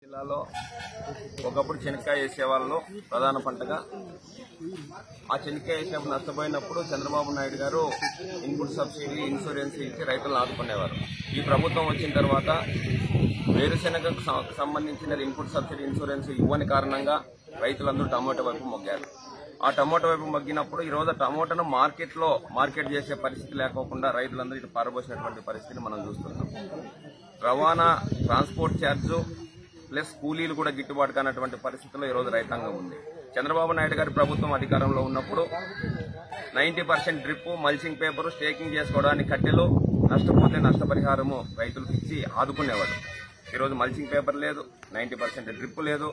జిల్లాలో ఒకప్పుడు చెనక్కాయ వేసేవాళ్ళు ప్రధాన పంటగా ఆ చెనక్కాయ వేసినప్పుడు నష్టపోయినప్పుడు చంద్రబాబు నాయుడు గారు ఇన్పుట్ సబ్సిడీ ఇన్సూరెన్స్ ఇచ్చి రైతులను ఆదుకునేవారు ఈ ప్రభుత్వం వచ్చిన తర్వాత వేరుశెనగకు సం- సంబంధించిన ఇన్పుట్ సబ్సిడీ ఇన్సూరెన్స్ ఇవ్వని కారణంగా రైతులందరూ టమాటో వైపు మొగ్గారు ఆ టమాటో వైపు మగ్గినప్పుడు ఈ రోజు టమోటాను మార్కెట్ లో మార్కెట్ చేసే పరిస్థితి లేకోకుండా రైతులందరూ ఇటు పారబోసినటువంటి పరిస్థితిని మనం చూస్తున్నాం రవాణా ట్రాన్స్పోర్ట్ ఛార్జ్ ప్లస్ కూలీలు కూడా గిట్టుబాటు కానటువంటి పరిస్థితిలో ఈ రోజు రైతాంగం ఉంది చంద్రబాబు నాయుడు గారి ప్రభుత్వం అధికారంలో ఉన్నప్పుడు ninety percent drip mulching paper staking చేసుకోవడానికి కట్టెలు నష్టపోతే నష్టపరిహారము రైతులకు ఇచ్చి ఆదుకునేవాడు ఈరోజు మల్చింగ్ పేపర్ లేదు నైన్టీ పర్సెంట్ డ్రిప్ లేదు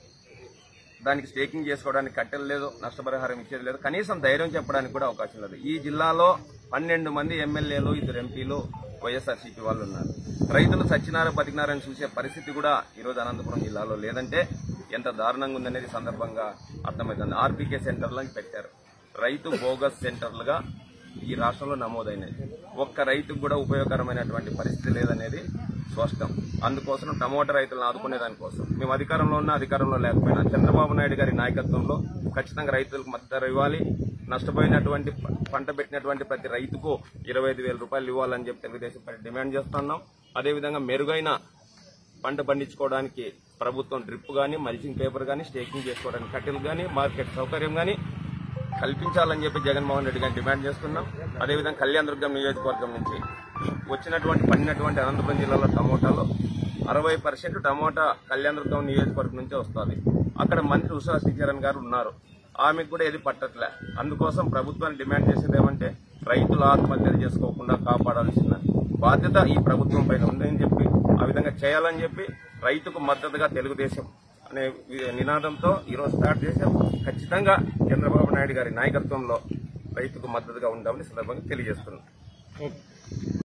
దానికి స్టేకింగ్ చేసుకోవడానికి కట్టెలు లేదు నష్టపరిహారం ఇచ్చేది లేదు కనీసం ధైర్యం చెప్పడానికి కూడా అవకాశం లేదు ఈ జిల్లాలో పన్నెండు మంది ఎమ్మెల్యేలు ఇద్దరు ఎంపీలు వైఎస్ఆర్సీపీ వాళ్ళు ఉన్నారు రైతులు సత్యనారాయణ బతికినారని చూసే పరిస్థితి కూడా ఈరోజు అనంతపురం జిల్లాలో లేదంటే ఎంత దారుణంగా ఉందనేది సందర్భంగా అర్థమవుతుంది ఆర్బీకే సెంటర్లను పెట్టారు రైతు బోగస్ సెంటర్లుగా ఈ రాష్ట్రంలో నమోదైనది ఒక్క రైతుకు కూడా ఉపయోగకరమైనటువంటి పరిస్థితి లేదనేది స్పష్టం అందుకోసం టమోటా రైతులను ఆదుకునే దానికోసం మేము అధికారంలో ఉన్న అధికారంలో లేకపోయినా చంద్రబాబు నాయుడు గారి నాయకత్వంలో ఖచ్చితంగా రైతులకు మద్దతు ధర ఇవ్వాలి నష్టపోయినటువంటి ప- పంట పెట్టినటువంటి ప్రతి రైతుకు ఇరవై ఐదు వేల రూపాయలు ఇవ్వాలని చెప్పి తెలుగుదేశం పార్టీ డిమాండ్ చేస్తున్నాం అదేవిధంగా మెరుగైన పంట పండించుకోవడానికి ప్రభుత్వం డ్రిప్ కానీ మల్చింగ్ పేపర్ కానీ స్టేకింగ్ చేసుకోవడానికి కట్టెలు కానీ మార్కెట్ సౌకర్యం కానీ కల్పించాలని చెప్పి జగన్మోహన్ రెడ్డి గారిని డిమాండ్ చేస్తున్నాం అదేవిధంగా కళ్యాణదుర్గం నియోజకవర్గం నుంచి వచ్చినటువంటి పండినటువంటి అనంతపురం జిల్లాలో టమోటాలో అరవై పర్సెంట్ టమోటా కళ్యాణదుర్గం నియోజకవర్గం నుంచే వస్తుంది అక్కడ మంత్రి ఉషా శ్రీచరణ్ గారు ఉన్నారు ఆమెకు కూడా ఏది పట్టట్లే అందుకోసం ప్రభుత్వాన్ని డిమాండ్ చేసేది ఏమంటే రైతులు ఆత్మహత్యలు చేసుకోకుండా కాపాడాల్సిన బాధ్యత ఈ ప్రభుత్వం పైన ఉందని చెప్పి ఆ విధంగా చేయాలని చెప్పి రైతుకు మద్దతుగా తెలుగుదేశం అనే వి- నినాదంతో ఈరోజు స్టార్ట్ చేశాం ఖచ్చితంగా చంద్రబాబు నాయుడు గారి నాయకత్వంలో రైతుకు మద్దతుగా ఉండాలని సందర్భంగా తెలియజేస్తున్నాం